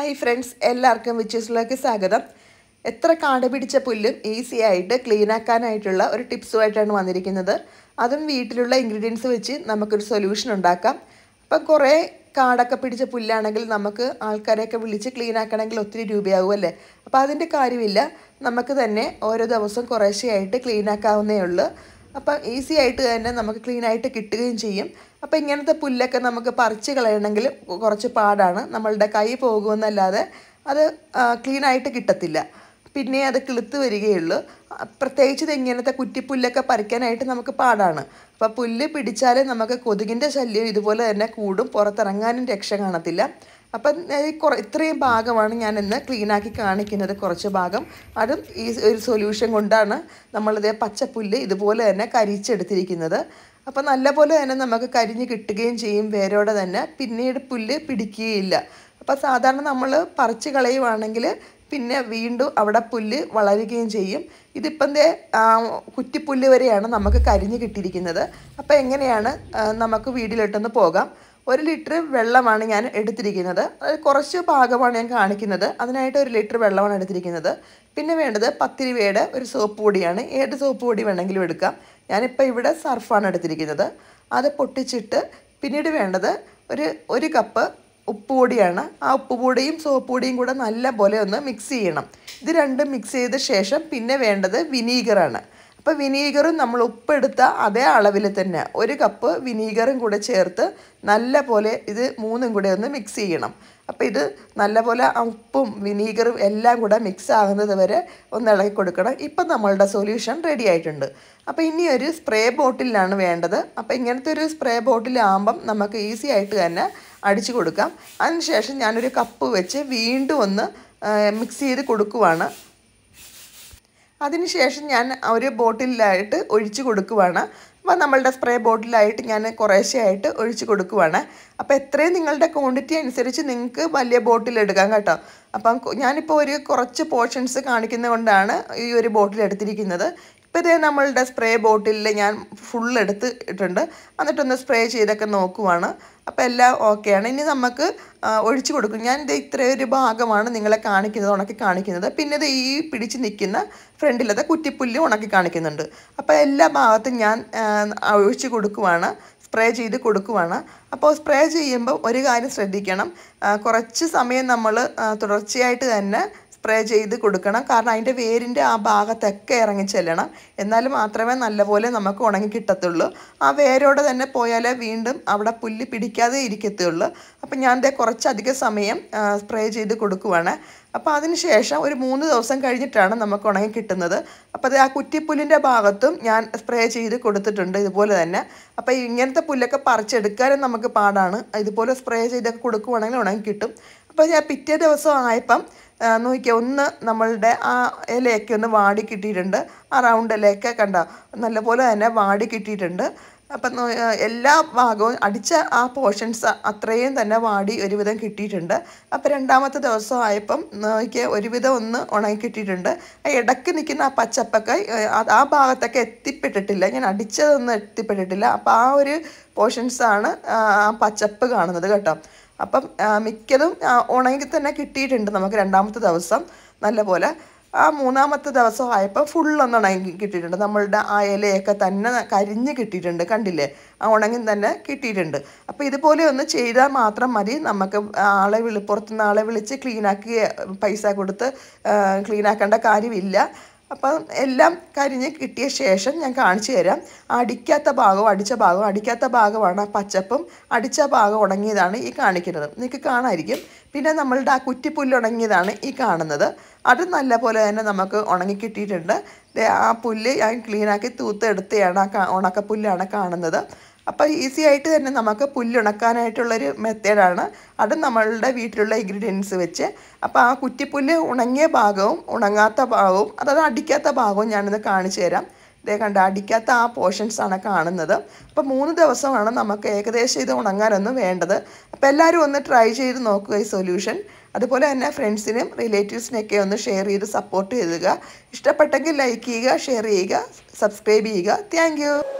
hi friends എല്ലാവർക്കും വിച്ചസിലേക്ക് സ്വാഗതം എത്ര കാട് പിടിച്ച പുല്ലും ഈസി ആയിട്ട് ക്ലീൻ ആക്കാനായിട്ടുള്ള ഒരു ടിപ്സുമായിട്ടാണ് വന്നിരിക്കുന്നത് അതും വീട്ടിലുള്ള ഇൻഗ്രീഡിയൻസ് വെച്ച് നമുക്കൊരു സൊല്യൂഷൻ ഉണ്ടാക്കാം അപ്പം കുറേ കാടൊക്കെ പിടിച്ച പുല്ലാണെങ്കിൽ നമുക്ക് ആൾക്കാരെയൊക്കെ വിളിച്ച് ക്ലീൻ ആക്കണമെങ്കിൽ ഒത്തിരി രൂപയാകും അല്ലേ അപ്പോൾ അതിൻ്റെ കാര്യമില്ല നമുക്ക് തന്നെ ഓരോ ദിവസം കുറേശ്ശെയായിട്ട് ക്ലീൻ ആക്കാവുന്നേ ഉള്ളൂ അപ്പം ഈസി ആയിട്ട് തന്നെ നമുക്ക് ക്ലീൻ ആയിട്ട് കിട്ടുകയും ചെയ്യും അപ്പം ഇങ്ങനത്തെ പുല്ലൊക്കെ നമുക്ക് പറിച്ച് കളയണമെങ്കിൽ കുറച്ച് പാടാണ് നമ്മളുടെ കൈ പോകുമെന്നല്ലാതെ അത് ക്ലീൻ ആയിട്ട് കിട്ടത്തില്ല പിന്നെ അത് കിളുത്ത് വരികയുള്ളൂ പ്രത്യേകിച്ച് ഇത് ഇങ്ങനത്തെ കുറ്റിപ്പുല്ലൊക്കെ പറിക്കാനായിട്ട് നമുക്ക് പാടാണ് അപ്പോൾ പുല്ല് പിടിച്ചാൽ നമുക്ക് കൊതുകിൻ്റെ ശല്യം ഇതുപോലെ തന്നെ കൂടും പുറത്തിറങ്ങാനും രക്ഷ കാണത്തില്ല അപ്പം ഈ കുറ ഇത്രയും ഭാഗമാണ് ഞാൻ ഇന്ന് ക്ലീനാക്കി കാണിക്കുന്നത് കുറച്ച് ഭാഗം അതും ഈ ഒരു സൊല്യൂഷൻ കൊണ്ടാണ് നമ്മളിതേ പച്ചപ്പുല്ല് ഇതുപോലെ തന്നെ കരിച്ചെടുത്തിരിക്കുന്നത് അപ്പോൾ നല്ലപോലെ തന്നെ നമുക്ക് കരിഞ്ഞ് കിട്ടുകയും ചെയ്യും വേരോടെ തന്നെ പിന്നീട് പുല്ല് പിടിക്കുകയില്ല അപ്പോൾ സാധാരണ നമ്മൾ പറിച്ച് കളയുവാണെങ്കിൽ പിന്നെ വീണ്ടും അവിടെ പുല്ല് വളരുകയും ചെയ്യും ഇതിപ്പം ദേ കുറ്റിപ്പുല്ല് വരെയാണ് നമുക്ക് കരിഞ്ഞ് കിട്ടിയിരിക്കുന്നത് അപ്പോൾ എങ്ങനെയാണ് നമുക്ക് വീട്ടിലിട്ടൊന്ന് പോകാം ഒരു ലിറ്റർ വെള്ളമാണ് ഞാൻ എടുത്തിരിക്കുന്നത് അത് കുറച്ച് ഭാഗമാണ് ഞാൻ കാണിക്കുന്നത് അതിനായിട്ട് ഒരു ലിറ്റർ വെള്ളമാണ് എടുത്തിരിക്കുന്നത് പിന്നെ വേണ്ടത് പത്ത് രൂപയുടെ ഒരു സോപ്പ് പൊടിയാണ് ഏത് സോപ്പ് പൊടി വേണമെങ്കിലും എടുക്കാം ഞാനിപ്പോൾ ഇവിടെ സർഫാണ് എടുത്തിരിക്കുന്നത് അത് പൊട്ടിച്ചിട്ട് പിന്നീട് വേണ്ടത് ഒരു ഒരു കപ്പ് ഉപ്പുപൊടിയാണ് ആ ഉപ്പുപൊടിയും സോപ്പ് പൊടിയും കൂടെ നല്ല പോലെ ഒന്ന് മിക്സ് ചെയ്യണം ഇത് രണ്ടും മിക്സ് ചെയ്ത ശേഷം പിന്നെ വേണ്ടത് വിനീഗറാണ് അപ്പോൾ വിനീഗറും നമ്മൾ ഉപ്പെടുത്ത അതേ അളവിൽ തന്നെ ഒരു കപ്പ് വിനീഗറും കൂടെ ചേർത്ത് നല്ല പോലെ ഇത് മൂന്നും കൂടെ ഒന്ന് മിക്സ് ചെയ്യണം അപ്പോൾ ഇത് നല്ലപോലെ ഉപ്പും വിനീഗറും എല്ലാം കൂടെ മിക്സ് ആകുന്നത് വരെ ഒന്ന് ഇളക്കി കൊടുക്കണം ഇപ്പം നമ്മളുടെ സൊല്യൂഷൻ റെഡി ആയിട്ടുണ്ട് അപ്പോൾ ഇനി ഒരു സ്പ്രേ ബോട്ടിലാണ് വേണ്ടത് അപ്പോൾ ഇങ്ങനത്തെ ഒരു സ്പ്രേ ബോട്ടിലാകുമ്പം നമുക്ക് ഈസി ആയിട്ട് തന്നെ അടിച്ചു കൊടുക്കാം അതിനുശേഷം ഞാനൊരു കപ്പ് വെച്ച് വീണ്ടും ഒന്ന് മിക്സ് ചെയ്ത് കൊടുക്കുവാണ് അതിനുശേഷം ഞാൻ ഒരു ബോട്ടിലായിട്ട് ഒഴിച്ച് കൊടുക്കുവാണ് അപ്പോൾ നമ്മളുടെ സ്പ്രേ ബോട്ടിലായിട്ട് ഞാൻ കുറേശ്ശെയായിട്ട് ഒഴിച്ച് കൊടുക്കുവാണ് അപ്പോൾ എത്രയും നിങ്ങളുടെ ക്വാണ്ടിറ്റി അനുസരിച്ച് നിങ്ങൾക്ക് വലിയ ബോട്ടിൽ എടുക്കാം കേട്ടോ അപ്പം ഞാനിപ്പോൾ ഒരു കുറച്ച് പോർഷൻസ് കാണിക്കുന്നത് കൊണ്ടാണ് ഈ ഒരു ബോട്ടിൽ എടുത്തിരിക്കുന്നത് ഇപ്പോൾ ഇതേ നമ്മളുടെ സ്പ്രേ ബോട്ടിലിൽ ഞാൻ ഫുൾ എടുത്ത് ഇട്ടുണ്ട് എന്നിട്ടൊന്ന് സ്പ്രേ ചെയ്തൊക്കെ നോക്കുവാണ് അപ്പോൾ എല്ലാം ഓക്കെയാണ് ഇനി നമുക്ക് ഒഴിച്ചു കൊടുക്കും ഞാൻ ഇത് ഇത്രയും ഒരു ഭാഗമാണ് നിങ്ങളെ കാണിക്കുന്നത് ഉണക്കി കാണിക്കുന്നത് പിന്നെ ഇത് ഈ പിടിച്ച് നിൽക്കുന്ന ഫ്രണ്ടിലത്തെ കുറ്റിപ്പുല്ല് ഉണക്കി കാണിക്കുന്നുണ്ട് അപ്പോൾ എല്ലാ ഭാഗത്തും ഞാൻ ഒഴിച്ച് കൊടുക്കുവാണ് സ്പ്രേ ചെയ്ത് കൊടുക്കുവാണ് അപ്പോൾ സ്പ്രേ ചെയ്യുമ്പോൾ ഒരു കാര്യം ശ്രദ്ധിക്കണം കുറച്ച് സമയം നമ്മൾ തുടർച്ചയായിട്ട് തന്നെ സ്പ്രേ ചെയ്ത് കൊടുക്കണം കാരണം അതിൻ്റെ വേരിൻ്റെ ആ ഭാഗത്തൊക്കെ ഇറങ്ങി ചെല്ലണം എന്നാൽ മാത്രമേ നല്ലപോലെ നമുക്ക് ഉണങ്ങി കിട്ടത്തുള്ളൂ ആ വേരോടെ തന്നെ പോയാലേ വീണ്ടും അവിടെ പുല്ല് പിടിക്കാതെ ഇരിക്കത്തുള്ളൂ അപ്പം ഞാൻ ദേ കുറച്ചധികം സമയം സ്പ്രേ ചെയ്ത് കൊടുക്കുവാണ് അപ്പോൾ അതിന് ശേഷം ഒരു മൂന്ന് ദിവസം കഴിഞ്ഞിട്ടാണ് നമുക്ക് ഉണങ്ങി കിട്ടുന്നത് അപ്പോൾ അത് ആ കുറ്റിപ്പുല്ലിൻ്റെ ഭാഗത്തും ഞാൻ സ്പ്രേ ചെയ്ത് കൊടുത്തിട്ടുണ്ട് ഇതുപോലെ തന്നെ അപ്പോൾ ഇങ്ങനത്തെ പുല്ലൊക്കെ പറിച്ചെടുക്കാനും നമുക്ക് പാടാണ് ഇതുപോലെ സ്പ്രേ ചെയ്തൊക്കെ കൊടുക്കുവാണെങ്കിൽ ഉണങ്ങി കിട്ടും അപ്പോൾ ഞാൻ പിറ്റേ ദിവസം ആയപ്പം നോക്കിയാൽ ഒന്ന് നമ്മളുടെ ആ ഇലയൊക്കെ ഒന്ന് വാടി കിട്ടിയിട്ടുണ്ട് ആ റൗണ്ട് ഇലയൊക്കെ കണ്ട നല്ലപോലെ തന്നെ വാടി കിട്ടിയിട്ടുണ്ട് അപ്പം എല്ലാ ഭാഗവും അടിച്ച ആ പോർഷൻസ് അത്രയും തന്നെ വാടി ഒരുവിധം കിട്ടിയിട്ടുണ്ട് അപ്പോൾ രണ്ടാമത്തെ ദിവസം ആയപ്പം നോക്കിയാൽ ഒരുവിധം ഒന്ന് ഉണങ്ങി കിട്ടിയിട്ടുണ്ട് ഇടയ്ക്ക് നിൽക്കുന്ന ആ പച്ചപ്പൊക്കെ ആ ഭാഗത്തൊക്കെ എത്തിപ്പെട്ടിട്ടില്ല ഞാൻ അടിച്ചതൊന്നും എത്തിപ്പെട്ടിട്ടില്ല അപ്പോൾ ആ ഒരു പോർഷൻസാണ് ആ പച്ചപ്പ് കാണുന്നത് കേട്ടോ അപ്പം മിക്കതും ഉണങ്ങി തന്നെ കിട്ടിയിട്ടുണ്ട് നമുക്ക് രണ്ടാമത്തെ ദിവസം നല്ലപോലെ ആ മൂന്നാമത്തെ ദിവസം ആയപ്പോൾ ഫുള്ളൊന്ന് ഉണങ്ങി കിട്ടിയിട്ടുണ്ട് നമ്മളുടെ ആ ഇലയൊക്കെ തന്നെ കരിഞ്ഞ് കിട്ടിയിട്ടുണ്ട് കണ്ടില്ലേ ആ ഉണങ്ങി തന്നെ കിട്ടിയിട്ടുണ്ട് അപ്പോൾ ഇതുപോലെ ഒന്ന് ചെയ്താൽ മാത്രം മതി നമുക്ക് ആളെ വിളി പുറത്തുനിന്ന് ആളെ വിളിച്ച് ക്ലീനാക്കി പൈസ കൊടുത്ത് ക്ലീനാക്കേണ്ട കാര്യമില്ല അപ്പം എല്ലാം കരിഞ്ഞ് കിട്ടിയ ശേഷം ഞാൻ കാണിച്ചു തരാം അടിക്കാത്ത ഭാഗവും അടിച്ച ഭാഗവും അടിക്കാത്ത ഭാഗമാണ് പച്ചപ്പും അടിച്ച ഭാഗം ഉണങ്ങിയതാണ് ഈ കാണിക്കുന്നത് നിങ്ങൾക്ക് കാണാമായിരിക്കും പിന്നെ നമ്മളുടെ ആ കുറ്റിപ്പുല്ല് ഉണങ്ങിയതാണ് ഈ കാണുന്നത് അത് നല്ല പോലെ തന്നെ നമുക്ക് ഉണങ്ങി കിട്ടിയിട്ടുണ്ട് ആ പുല്ല് ഞാൻ ക്ലീനാക്കി തൂത്തെടുത്തയാണ് ആ ഉണക്കപ്പുല്ലാണ് കാണുന്നത് അപ്പോൾ ഈസി ആയിട്ട് തന്നെ നമുക്ക് പുല്ലുണക്കാനായിട്ടുള്ളൊരു മെത്തേഡാണ് അത് നമ്മളുടെ വീട്ടിലുള്ള ഇൻഗ്രീഡിയൻസ് വെച്ച് അപ്പോൾ ആ കുറ്റിപ്പുല്ല് ഉണങ്ങിയ ഭാഗവും ഉണങ്ങാത്ത ഭാഗവും അതായത് അടിക്കാത്ത ഭാഗവും ഞാനിത് കാണിച്ചു തരാം ഇതേ കണ്ട അടിക്കാത്ത ആ പോർഷൻസ് ആണ് കാണുന്നത് അപ്പോൾ മൂന്ന് ദിവസമാണ് നമുക്ക് ഏകദേശം ഇത് ഉണങ്ങാനൊന്നും വേണ്ടത് അപ്പോൾ എല്ലാവരും ഒന്ന് ട്രൈ ചെയ്ത് നോക്കുക ഈ സൊല്യൂഷൻ അതുപോലെ തന്നെ ഫ്രണ്ട്സിനും റിലേറ്റീവ്സിനൊക്കെ ഒന്ന് ഷെയർ ചെയ്ത് സപ്പോർട്ട് ചെയ്യുക ഇഷ്ടപ്പെട്ടെങ്കിൽ ലൈക്ക് ചെയ്യുക ഷെയർ ചെയ്യുക സബ്സ്ക്രൈബ് ചെയ്യുക താങ്ക്